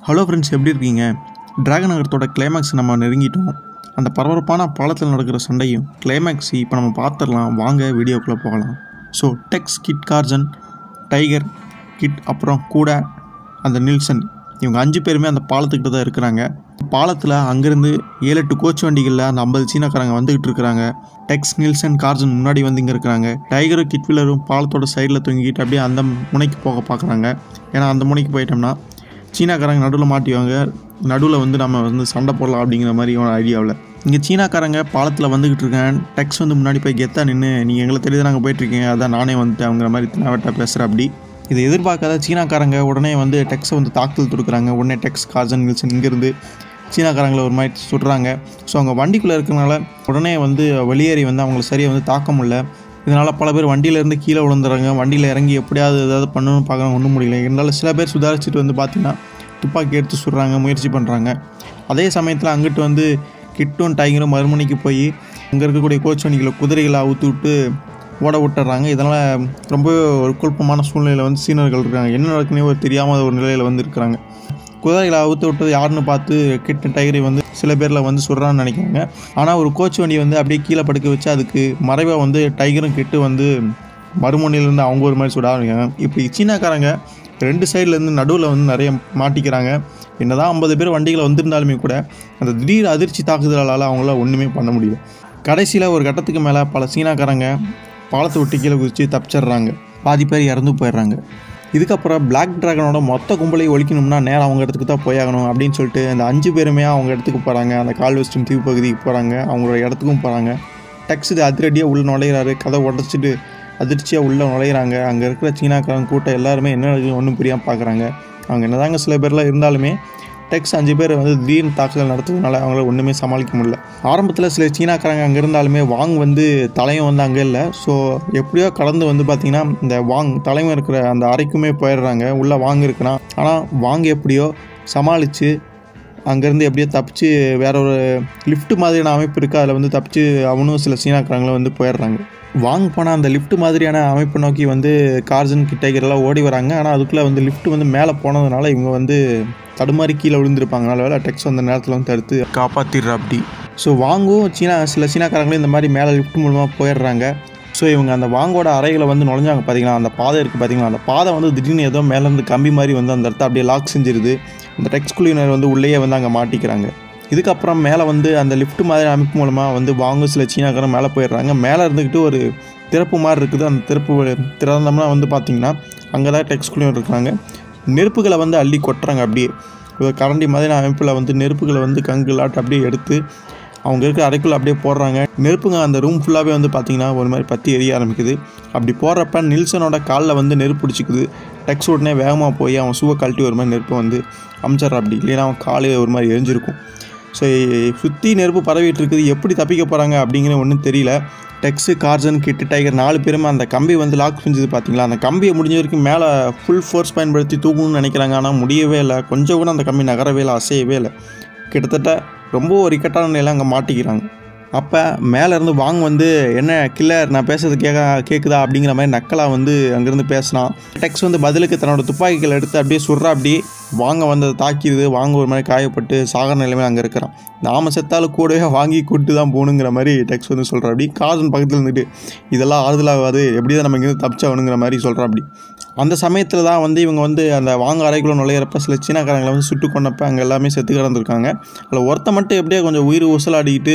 hello friends எப்படி இருக்கீங்க dragon நகரத்தோட climax நம்ம நெருங்கிட்டோம் அந்த பரபரப்பான பாலத்தில் நடக்கிற சண்டையும் கிளைமேக்ஸ் இப்போ நம்ம பார்த்துடலாம் வாங்க வீடியோக்குள்ளே போகலாம் so Tex kid Garjan tiger kid அப்புறம் கூட அந்த நில்சன் இவங்க அஞ்சு பேருமே அந்த பாலத்துக்கிட்ட தான் இருக்கிறாங்க பாலத்தில் அங்கேருந்து ஏழு எட்டு கோச் வண்டிகளில் அந்த ஐம்பது சீனாக்காரங்க வந்துகிட்டு இருக்கிறாங்க டெக்ஸ் நில்சன் கார்ஜன் முன்னாடி வந்து இங்கே இருக்கிறாங்க டைகரும் கிட்வில்லரும் பாலத்தோட சைடில் தொங்கிட்டு அப்படியே அந்த முனைக்கு போக பார்க்குறாங்க ஏன்னா அந்த முனைக்கு போயிட்டோம்னா சீனாக்காரங்க நடுவில் மாட்டிவாங்க நடுவில் வந்து நம்ம வந்து சண்டை போடலாம் அப்படிங்கிற மாதிரி ஒரு ஐடியாவில் இங்கே சீனாக்காரங்க பாலத்தில் வந்துக்கிட்டு இருக்கேன் டெக்ஸ் வந்து முன்னாடி போய் கெத்தாக நின்று நீங்கள் எங்களை தெரியுது நாங்கள் போயிட்டுருக்கீங்க அதான் நானே வந்துட்டேன் அவங்கிற மாதிரி தினாவட்டா பேசுகிற அப்படி இதை எதிர்பார்க்காத சீனாக்காரங்க உடனே வந்து டெக்ஸை வந்து தாக்குதல் தொடுக்குறாங்க உடனே டெக்ஸ் கார்ஜன் நில்சன் இங்கேருந்து சீனாக்காரங்களை ஒரு மாதிரி சுடுறாங்க ஸோ அவங்க வண்டிக்குள்ளே இருக்கிறனால உடனே வந்து வெளியேறி வந்து அவங்கள சரியாக வந்து தாக்க முடியல இதனால் பல பேர் வண்டியிலேருந்து கீழே விழுந்துறாங்க வண்டியில் இறங்கி எப்படியாவது ஏதாவது பண்ணணும்னு பார்க்குறாங்க ஒன்றும் முடியல இருந்தாலும் சில பேர் சுதாரிச்சுட்டு வந்து பார்த்தீங்கன்னா துப்பாக்கி எடுத்து சுடுறாங்க முயற்சி பண்ணுறாங்க அதே சமயத்தில் அங்கிட்டு வந்து கிட்டும் டைகரும் மறுமணிக்கு போய் அங்கே இருக்கக்கூடிய கோச் வண்டிகளை குதிரைகளை அவுத்து விட்டு ஓட விட்டுறாங்க இதனால் ரொம்ப ஒரு குழப்பமான சூழ்நிலையில் வந்து சீனர்கள் இருக்காங்க என்ன நடக்குன்னே ஒரு தெரியாமல் ஒரு நிலையில் வந்து இருக்கிறாங்க குதிரைகளை அவுத்து விட்டது யாருன்னு பார்த்து கிட்ட டைகரை வந்து சில பேரில் வந்து சுடுறான்னு நினைக்கிறாங்க ஆனால் ஒரு கோச் வண்டி வந்து அப்படியே கீழே படுக்க வச்சு அதுக்கு மறைவாக வந்து டைகரும் கிட்டு வந்து மறுமுனையிலேருந்து அவங்க ஒரு மாதிரி சுட ஆரம்பிக்காங்க இப்போ சீனாக்காரங்க ரெண்டு சைட்லேருந்து நடுவில் வந்து நிறைய மாட்டிக்கிறாங்க என்னதான் ஐம்பது பேர் வண்டிகளை வந்திருந்தாலுமே கூட அந்த திடீர் அதிர்ச்சி தாக்குதலால் அவங்களால ஒன்றுமே பண்ண முடியல கடைசியில் ஒரு கட்டத்துக்கு மேலே பல சீனாக்காரங்க பாலத்தை விட்டு கீழே குதிச்சு தப்பிச்சிடுறாங்க பாதி பேர் இறந்து போயிடுறாங்க இதுக்கப்புறம் பிளாக் ட்ராகனோட மொத்த கும்பலையும் ஒழிக்கணும்னா நேரம் அவங்க இடத்துக்கு தான் போயாகணும் அப்படின்னு சொல்லிட்டு அந்த அஞ்சு பேருமே அவங்க இடத்துக்கு போகிறாங்க அந்த கால்வெஸ்டும் தீவு பகுதிக்கு போகிறாங்க அவங்களோட இடத்துக்கும் போகிறாங்க டெக்ஸ் இது அதிரடியாக உள்ள நுழையிறாரு கதை உடச்சிட்டு அதிர்ச்சியாக உள்ளே நுழையிறாங்க அங்கே இருக்கிற சீனாக்காரங்க கூட்டம் எல்லாருமே என்ன நடக்குது ஒன்றும் புரியாமல் பார்க்குறாங்க அவங்க என்னதாங்க சில பேர்லாம் இருந்தாலுமே டெக்ஸ் அஞ்சு பேர் வந்து திடீர்னு தாக்குதல் நடத்துறதுனால அவங்கள ஒன்றுமே சமாளிக்க முடியல ஆரம்பத்தில் சில சீனாக்காரங்க அங்கே இருந்தாலுமே வாங் வந்து தலையும் வந்து அங்கே இல்லை ஸோ எப்படியோ கடந்து வந்து பார்த்திங்கன்னா இந்த வாங் தலைமை இருக்கிற அந்த அறைக்குமே போயிடுறாங்க உள்ளே வாங் இருக்கிறான் ஆனால் வாங் எப்படியோ சமாளித்து அங்கேருந்து எப்படியோ தப்பிச்சு வேற ஒரு லிஃப்ட் மாதிரியான அமைப்பு இருக்குது அதில் வந்து தப்பிச்சு அவனும் சில சீனாக்காரங்களும் வந்து போயிடுறாங்க வாங்க போனால் அந்த லிஃப்ட் மாதிரியான அமைப்பை நோக்கி வந்து கார்ஜன் கிட்டகரெல்லாம் ஓடி வராங்க ஆனால் அதுக்குள்ளே வந்து லிஃப்ட் வந்து மேலே போனதுனால இவங்க வந்து தடுமாறி கீழே விழுந்திருப்பாங்க நல்ல வேலை டெக்ஸ் அந்த நேரத்தில் வந்து தடுத்து காப்பாற்றிடுறா அப்படி ஸோ வாங்கும் சீனா சில சீனாக்காரங்களும் இந்த மாதிரி மேலே லிஃப்ட் மூலமாக போயிடுறாங்க ஸோ இவங்க அந்த வாங்கோட அறைகளை வந்து நுழைஞ்சாங்க பார்த்தீங்களா அந்த பாதை இருக்குது பார்த்தீங்களா அந்த பாதை வந்து திடீர்னு ஏதோ மேலேருந்து கம்பி மாதிரி வந்து அந்த இடத்த அப்படியே லாக் செஞ்சிருது அந்த டெக்ஸ் குழுவினர் வந்து உள்ளேயே வந்து அங்கே மாட்டிக்கிறாங்க இதுக்கப்புறம் மேலே வந்து அந்த லிஃப்ட் மாதிரி அமைப்பு மூலமாக வந்து வாங்க சில சீனாக்காரன் மேலே போயிடுறாங்க மேலே இருந்துக்கிட்டு ஒரு திறப்பு மாதிரி இருக்குது அந்த திறப்பு திறந்தோம்னா வந்து பார்த்திங்கன்னா அங்கே தான் டெக்ஸ் குழுவினர் இருக்கிறாங்க நெருப்புகளை வந்து அள்ளி கொட்டுறாங்க அப்படியே ஒரு கரண்டி மாதிரி அமைப்பில் வந்து நெருப்புகளை வந்து கங்குலாட்டு அப்படியே எடுத்து அவங்க இருக்க அறைக்குள்ளே அப்படியே போடுறாங்க நெருப்புங்க அந்த ரூம் ஃபுல்லாகவே வந்து பார்த்திங்கன்னா ஒரு மாதிரி பற்றி எரிய ஆரம்பிக்குது அப்படி போடுறப்ப நில்சனோட காலில் வந்து நெருப்பு பிடிச்சிக்குது டெக்ஸ் உடனே வேகமாக போய் அவன் சூவை கழட்டி ஒரு மாதிரி நெருப்பை வந்து அமிச்சிட்றா அப்படி இல்லைன்னா அவன் காலு ஒரு மாதிரி எரிஞ்சிருக்கும் ஸோ சுற்றி நெருப்பு பரவிட்டு இருக்குது எப்படி தப்பிக்க போகிறாங்க அப்படிங்கிற ஒன்றும் தெரியல டெக்ஸு கார்ஜன் கிட்டு டைகர் நாலு பேருமே அந்த கம்பி வந்து லாக் செஞ்சது பார்த்தீங்களா அந்த கம்பியை முடிஞ்ச வரைக்கும் மேலே ஃபுல் ஃபோர்ஸ் பயன்படுத்தி தூக்கணும்னு நினைக்கிறாங்க ஆனால் முடியவே இல்லை கொஞ்சம் கூட அந்த கம்பி நகரவே இல்லை அசையவே இல்லை கிட்டத்தட்ட ரொம்ப ஒரு இக்கட்டான நிலையில் அங்கே மாட்டிக்கிறாங்க அப்போ மேலேருந்து வாங்க வந்து என்ன கில்லர் நான் பேசுறது கேட்க கேட்குதா அப்படிங்கிற மாதிரி நக்கலாக வந்து அங்கேருந்து பேசினான் டெக்ஸ் வந்து பதிலுக்கு தன்னோட துப்பாக்கிகள் எடுத்து அப்படியே சுடுறா அப்படி வாங்க வந்ததை தாக்கிடுது வாங்க ஒரு மாதிரி காயப்பட்டு சாகர நிலைமையில் அங்கே இருக்கிறான் நாம செத்தாலும் கூடவே வாங்கி கூட்டு தான் போகணுங்கிற மாதிரி டெக்ஸ் வந்து சொல்கிறா அப்படி கார்ஜன் பக்கத்தில் இருந்துட்டு இதெல்லாம் ஆறுதலாகாது எப்படி தான் நம்ம இங்கேருந்து தப்பிச்சாகணுங்கிற மாதிரி சொல்கிறா அப்படி அந்த சமயத்தில் தான் வந்து இவங்க வந்து அந்த வாங்க அறைக்குள்ள நுழையிறப்ப சில சீனாக்காரங்களை வந்து சுட்டு கொண்டப்ப அங்கே எல்லாமே செத்து கிடந்திருக்காங்க அதில் ஒருத்த மட்டும் எப்படியோ கொஞ்சம் உயிர் ஊசலாடிக்கிட்டு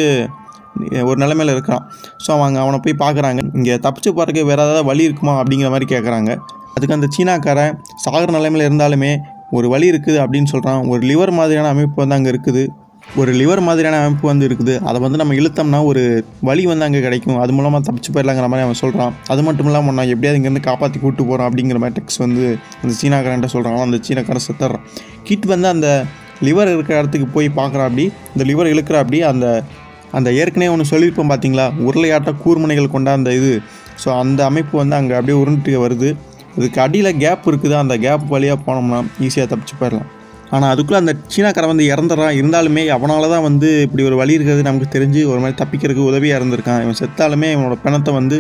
ஒரு நிலைமையில் இருக்கிறான் ஸோ அவங்க அவனை போய் பார்க்குறாங்க இங்கே தப்பிச்சு போகிறதுக்கு வேறு ஏதாவது வழி இருக்குமா அப்படிங்கிற மாதிரி கேட்குறாங்க அதுக்கு அந்த சீனாக்காரன் சாகர நிலைமையில் இருந்தாலுமே ஒரு வழி இருக்குது அப்படின்னு சொல்கிறான் ஒரு லிவர் மாதிரியான அமைப்பு வந்து அங்கே இருக்குது ஒரு லிவர் மாதிரியான அமைப்பு வந்து இருக்குது அதை வந்து நம்ம இழுத்தோம்னா ஒரு வழி வந்து அங்கே கிடைக்கும் அது மூலமாக தப்பிச்சு போயிடலாங்கிற மாதிரி அவன் சொல்கிறான் அது மட்டும் இல்லாமல் நான் எப்படியாவது இங்கேருந்து காப்பாற்றி கூட்டு போகிறான் அப்படிங்கிற மாதிரி டெக்ஸ் வந்து அந்த சீனாக்காரன்ட்ட சொல்கிறான் அந்த சீனாக்காரன் செத்துறான் கிட் வந்து அந்த லிவர் இருக்கிற இடத்துக்கு போய் பார்க்குறா அப்படி இந்த லிவர் இழுக்கிற அப்படி அந்த அந்த ஏற்கனவே ஒன்று சொல்லியிருப்போம் பார்த்தீங்களா உருளையாட்ட கூர்முனைகள் கொண்ட அந்த இது ஸோ அந்த அமைப்பு வந்து அங்கே அப்படியே உருண்டுட்டு வருது அதுக்கு அடியில் கேப் இருக்குது அந்த கேப் வழியாக போனோம்னா ஈஸியாக தப்பிச்சு போயிடலாம் ஆனால் அதுக்குள்ளே அந்த சீனாக்காரன் வந்து இறந்துறான் இருந்தாலுமே அவனால தான் வந்து இப்படி ஒரு வழி இருக்கிறது நமக்கு தெரிஞ்சு ஒரு மாதிரி தப்பிக்கிறதுக்கு உதவியாக இருந்திருக்கான் இவன் செத்தாலுமே இவனோட பிணத்தை வந்து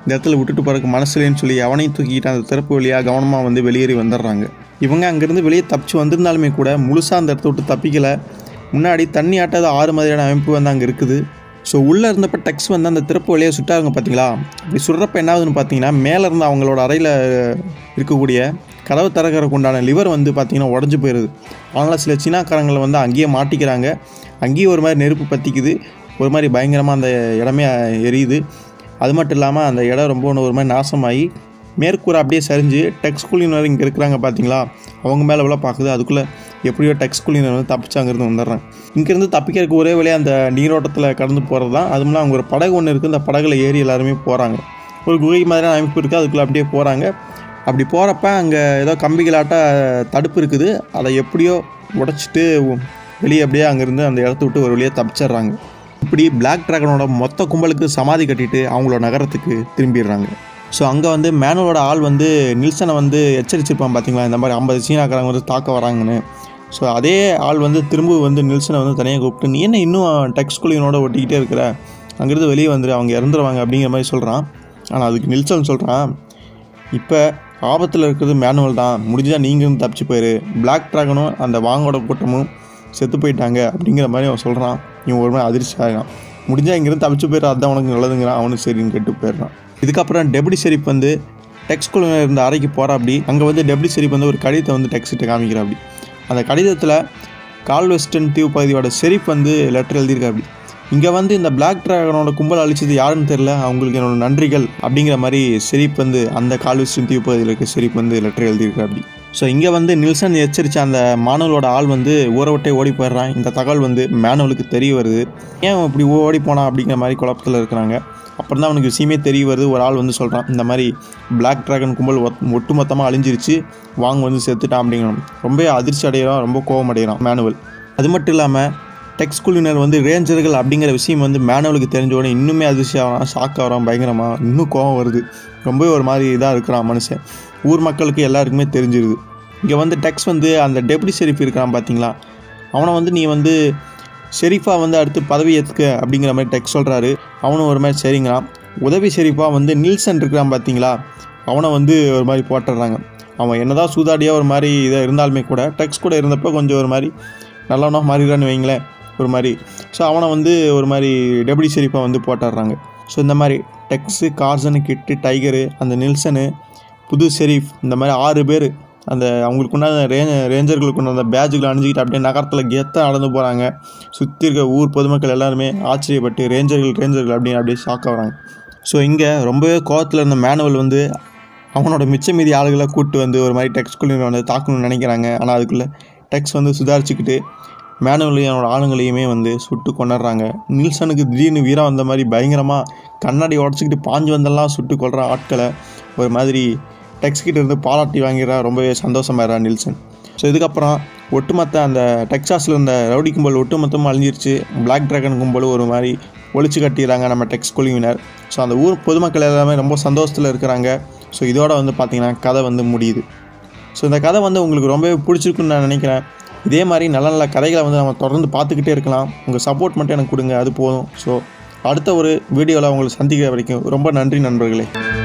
இந்த இடத்துல விட்டுட்டு போகிறதுக்கு மனசுலேன்னு சொல்லி அவனையும் தூக்கிட்டு அந்த திறப்பு வழியாக கவனமாக வந்து வெளியேறி வந்துடுறாங்க இவங்க அங்கேருந்து வெளியே தப்பிச்சு வந்திருந்தாலுமே கூட முழுசாக அந்த இடத்த விட்டு தப்பிக்கலை முன்னாடி தண்ணி ஆட்டாத ஆறு மாதிரியான அமைப்பு வந்து அங்கே இருக்குது ஸோ உள்ளே இருந்தப்ப டெக்ஸ் வந்து அந்த திறப்பு வழியாக சுட்டாங்க பார்த்தீங்களா அப்படி சுடுறப்ப என்ன ஆகுதுன்னு பார்த்தீங்கன்னா மேலே இருந்து அவங்களோட அறையில் இருக்கக்கூடிய கதவு திறக்கிறதுக்கு உண்டான லிவர் வந்து பார்த்தீங்கன்னா உடஞ்சி போயிடுது அதனால் சில சீனாக்காரங்களை வந்து அங்கேயே மாட்டிக்கிறாங்க அங்கேயும் ஒரு மாதிரி நெருப்பு பற்றிக்குது ஒரு மாதிரி பயங்கரமாக அந்த இடமே எரியுது அது மட்டும் இல்லாமல் அந்த இடம் ரொம்ப ஒன்று ஒரு மாதிரி நாசமாகி மேற்கூரை அப்படியே சரிஞ்சு டெக்ஸ் குலினர் இங்கே இருக்கிறாங்க பார்த்தீங்களா அவங்க மேலே உள்ள பார்க்குது அதுக்குள்ளே எப்படியோ டெக்ஸ் குலினர் வந்து தப்பிச்சு அங்கேருந்து வந்துடுறாங்க இங்கேருந்து தப்பிக்கிறதுக்கு ஒரே வழியாக அந்த நீரோட்டத்தில் கடந்து போகிறது தான் அதுவும் இல்லாமல் அங்கே ஒரு படகு ஒன்று இருக்குது அந்த படகுல ஏறி எல்லாருமே போகிறாங்க ஒரு குகை மாதிரியான அமைப்பு இருக்குது அதுக்குள்ளே அப்படியே போகிறாங்க அப்படி போகிறப்ப அங்கே ஏதோ கம்பிகளாட்ட தடுப்பு இருக்குது அதை எப்படியோ உடச்சிட்டு வெளியே அப்படியே அங்கேருந்து அந்த இடத்த விட்டு ஒரு வழியாக தப்பிச்சிடுறாங்க இப்படி பிளாக் ட்ராகனோட மொத்த கும்பலுக்கு சமாதி கட்டிட்டு அவங்களோட நகரத்துக்கு திரும்பிடுறாங்க ஸோ அங்கே வந்து மேனுவலோட ஆள் வந்து நில்சனை வந்து எச்சரிச்சிருப்பான் பார்த்தீங்களா இந்த மாதிரி ஐம்பது சீனாக்காரங்க வந்து தாக்க வராங்கன்னு ஸோ அதே ஆள் வந்து திரும்ப வந்து நில்சனை வந்து தனியாக கூப்பிட்டு நீ என்ன இன்னும் டெக்ஸ் குலினோட ஒட்டிக்கிட்டே இருக்கிற அங்கேருந்து வெளியே வந்துரு அவங்க இறந்துருவாங்க அப்படிங்கிற மாதிரி சொல்கிறான் ஆனால் அதுக்கு நில்சன் சொல்கிறான் இப்போ ஆபத்தில் இருக்கிறது மேனுவல் தான் முடிஞ்சால் நீங்களும் தப்பிச்சு போயிரு பிளாக் ட்ராகனும் அந்த வாங்கோட கூட்டமும் செத்து போயிட்டாங்க அப்படிங்கிற மாதிரி அவன் சொல்கிறான் இவன் ஒரு மாதிரி அதிர்ச்சி ஆகிறான் முடிஞ்சால் இங்கேருந்து தப்பிச்சு போயிரு அதான் உனக்கு நல்லதுங்கிறான் அவனும் சரின்னு கெட்டு போயிடுறான் இதுக்கப்புறம் டெபுடி ஷெரீப் வந்து டெக்ஸ் குழுவினர் இருந்த அறைக்கு போகிறா அப்படி அங்கே வந்து டெபுடி ஷெரீப் வந்து ஒரு கடிதத்தை வந்து டெக்ஸ்ட்டு காமிக்கிறா அப்படி அந்த கடிதத்தில் கால்வெஸ்டன் தீவு பகுதியோட ஷெரீப் வந்து லெட்டர் எழுதியிருக்கா அப்படி இங்கே வந்து இந்த பிளாக் ட்ராகனோட கும்பல் அழிச்சது யாருன்னு தெரில அவங்களுக்கு என்னோட நன்றிகள் அப்படிங்கிற மாதிரி ஷெரீப் வந்து அந்த கால்வெஸ்டன் தீவு பகுதியில் இருக்க ஷெரீப் வந்து லெட்டர் எழுதியிருக்கா அப்படி ஸோ இங்கே வந்து நில்சன் எச்சரித்த அந்த மானுவலோட ஆள் வந்து ஊரை விட்டே ஓடி போயிடுறான் இந்த தகவல் வந்து மேனுவலுக்கு தெரிய வருது ஏன் அவன் இப்படி ஓடி போனான் அப்படிங்கிற மாதிரி குழப்பத்தில் இருக்கிறாங்க அப்புறம் தான் அவனுக்கு விஷயமே தெரிய வருது ஒரு ஆள் வந்து சொல்கிறான் இந்த மாதிரி பிளாக் ட்ராகன் கும்பல் ஒத்- ஒட்டுமொத்தமாக அழிஞ்சிருச்சு வாங்க வந்து செத்துட்டான் அப்படிங்கிறான் ரொம்ப அதிர்ச்சி அடைகிறான் ரொம்ப கோவம் அடைகிறான் மேனுவல் அது மட்டும் இல்லாமல் டெக்ஸ் குழுவினர் வந்து ரேஞ்சர்கள் அப்படிங்கிற விஷயம் வந்து மேனுவலுக்கு தெரிஞ்ச உடனே இன்னுமே அதிர்ச்சி ஆகிறான் ஷாக் ஆகிறான் பயங்கரமாக இன்னும் கோவம் வருது ரொம்பவே ஒரு மாதிரி இதாக இருக்கிறான் மனுஷன் ஊர் மக்களுக்கு எல்லாருக்குமே தெரிஞ்சிருது இங்கே வந்து டெக்ஸ் வந்து அந்த டெப்டி ஷெரீஃப் இருக்கிறான் பார்த்தீங்களா அவனை வந்து நீ வந்து ஷெரீஃபா வந்து அடுத்து பதவி ஏற்றுக்க அப்படிங்கிற மாதிரி டெக்ஸ் சொல்கிறாரு அவனும் ஒரு மாதிரி சரிங்கிறான் உதவி ஷெரீஃபா வந்து நில்சன் இருக்கிறான் பார்த்தீங்களா அவனை வந்து ஒரு மாதிரி போட்டுடுறாங்க அவன் என்னதான் சூதாடியாக ஒரு மாதிரி இதாக இருந்தாலுமே கூட டெக்ஸ் கூட இருந்தப்போ கொஞ்சம் ஒரு மாதிரி நல்லவனா மாறிடுறான்னு வைங்களேன் ஒரு மாதிரி ஸோ அவனை வந்து ஒரு மாதிரி டெபுடி ஷெரீஃபா வந்து போட்டுடுறாங்க ஸோ இந்த மாதிரி டெக்ஸு கார்சனு கிட்டு டைகரு அந்த நில்சனு புது ஷெரீஃப் இந்த மாதிரி ஆறு பேர் அந்த அவங்களுக்கு உண்டான ரே ரேஞ்சர்களுக்கு உண்டான பேட்ஜுகளை அணிஞ்சிக்கிட்டு அப்படியே நகரத்தில் கெத்தாக நடந்து போகிறாங்க சுற்றி இருக்க ஊர் பொதுமக்கள் எல்லாருமே ஆச்சரியப்பட்டு ரேஞ்சர்கள் ரேஞ்சர்கள் அப்படின்னு அப்படியே ஷாக் ஆகுறாங்க ஸோ இங்கே ரொம்பவே கோவத்தில் இருந்த மேனுவல் வந்து அவனோட மிச்ச மீதி ஆளுகளை கூப்பிட்டு வந்து ஒரு மாதிரி டெக்ஸ் குழுவினர் வந்து தாக்கணும்னு நினைக்கிறாங்க ஆனால் அதுக்குள்ளே டெக்ஸ் வந்து சுதாரிச்சுக்கிட்டு மேனுவலையும் அவனோட ஆளுங்களையுமே வந்து சுட்டு கொண்டுடுறாங்க நில்சனுக்கு திடீர்னு வீரம் வந்த மாதிரி பயங்கரமாக கண்ணாடி உடச்சிக்கிட்டு பாஞ்சு வந்தெல்லாம் சுட்டு கொள்கிற ஆட்களை ஒரு மாதிரி டெக்ஸ் கிட்ட இருந்து பாராட்டி வாங்கிறா ரொம்பவே சந்தோஷமாயிரா நில்சன் ஸோ இதுக்கப்புறம் ஒட்டுமொத்த அந்த டெக்ஸாஸில் இருந்த ரவுடி கும்பல் ஒட்டுமொத்தமாக அழிஞ்சிருச்சு பிளாக் டிராகன் கும்பல் ஒரு மாதிரி ஒழிச்சு கட்டிடுறாங்க நம்ம டெக்ஸ் குழுவினர் ஸோ அந்த ஊர் பொதுமக்கள் எல்லாமே ரொம்ப சந்தோஷத்தில் இருக்கிறாங்க ஸோ இதோட வந்து பார்த்திங்கன்னா கதை வந்து முடியுது ஸோ இந்த கதை வந்து உங்களுக்கு ரொம்பவே பிடிச்சிருக்குன்னு நான் நினைக்கிறேன் இதே மாதிரி நல்ல நல்ல கதைகளை வந்து நம்ம தொடர்ந்து பார்த்துக்கிட்டே இருக்கலாம் உங்கள் சப்போர்ட் மட்டும் எனக்கு கொடுங்க அது போதும் ஸோ அடுத்த ஒரு வீடியோவில் உங்களை சந்திக்கிற வரைக்கும் ரொம்ப நன்றி நண்பர்களே